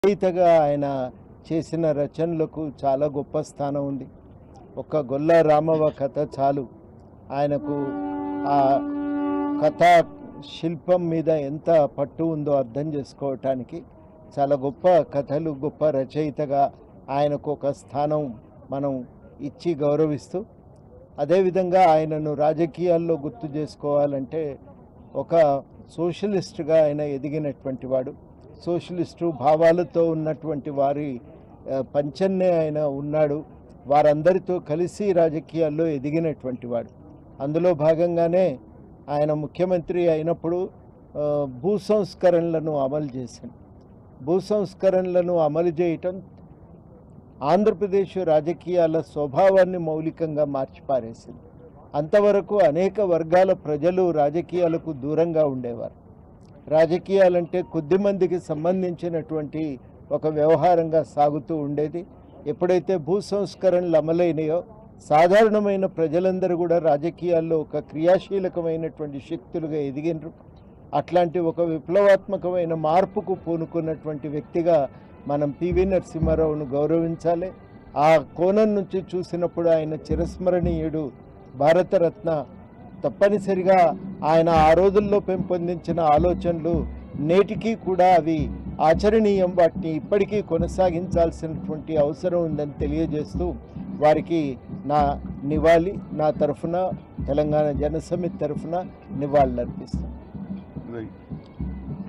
రచయితగా ఆయన చేసిన రచనలకు చాలా గొప్ప స్థానం ఉంది ఒక్క గొల్ల రామవ కథ చాలు ఆయనకు ఆ కథా శిల్పం మీద ఎంత పట్టు ఉందో అర్థం చేసుకోవటానికి చాలా గొప్ప కథలు గొప్ప రచయితగా ఆయనకు ఒక స్థానం మనం ఇచ్చి గౌరవిస్తూ అదేవిధంగా ఆయనను రాజకీయాల్లో గుర్తు చేసుకోవాలంటే ఒక సోషలిస్టుగా ఆయన ఎదిగినటువంటి వాడు సోషలిస్టు భావాలతో ఉన్నటువంటి వారి ఆ, పంచన్నే ఆయన ఉన్నాడు వారందరితో కలిసి రాజకీయాల్లో ఎదిగినటువంటి వాడు అందులో భాగంగానే ఆయన ముఖ్యమంత్రి అయినప్పుడు ఆ, భూ సంస్కరణలను అమలు చేశాడు భూ సంస్కరణలను అమలు చేయటం ఆంధ్రప్రదేశ్ రాజకీయాల స్వభావాన్ని మౌలికంగా మార్చిపారేసింది అంతవరకు అనేక వర్గాల ప్రజలు రాజకీయాలకు దూరంగా ఉండేవారు రాజకీయాలంటే కొద్ది మందికి సంబంధించినటువంటి ఒక వ్యవహారంగా సాగుతూ ఉండేది ఎప్పుడైతే భూ సంస్కరణలు అమలైనాయో సాధారణమైన ప్రజలందరూ కూడా రాజకీయాల్లో ఒక క్రియాశీలకమైనటువంటి శక్తులుగా ఎదిగినరు అట్లాంటి ఒక విప్లవాత్మకమైన మార్పుకు పూనుకున్నటువంటి వ్యక్తిగా మనం పివి నరసింహారావును గౌరవించాలి ఆ కోణం నుంచి చూసినప్పుడు ఆయన చిరస్మరణీయుడు భారతరత్న తప్పనిసరిగా ఆయన ఆ రోజుల్లో పెంపొందించిన ఆలోచనలు నేటికి కూడా అవి ఆచరణీయం వాటిని ఇప్పటికీ కొనసాగించాల్సినటువంటి అవసరం ఉందని తెలియజేస్తూ వారికి నా నివాళి నా తరఫున తెలంగాణ జనసమితి తరఫున నివాళులర్పిస్తాను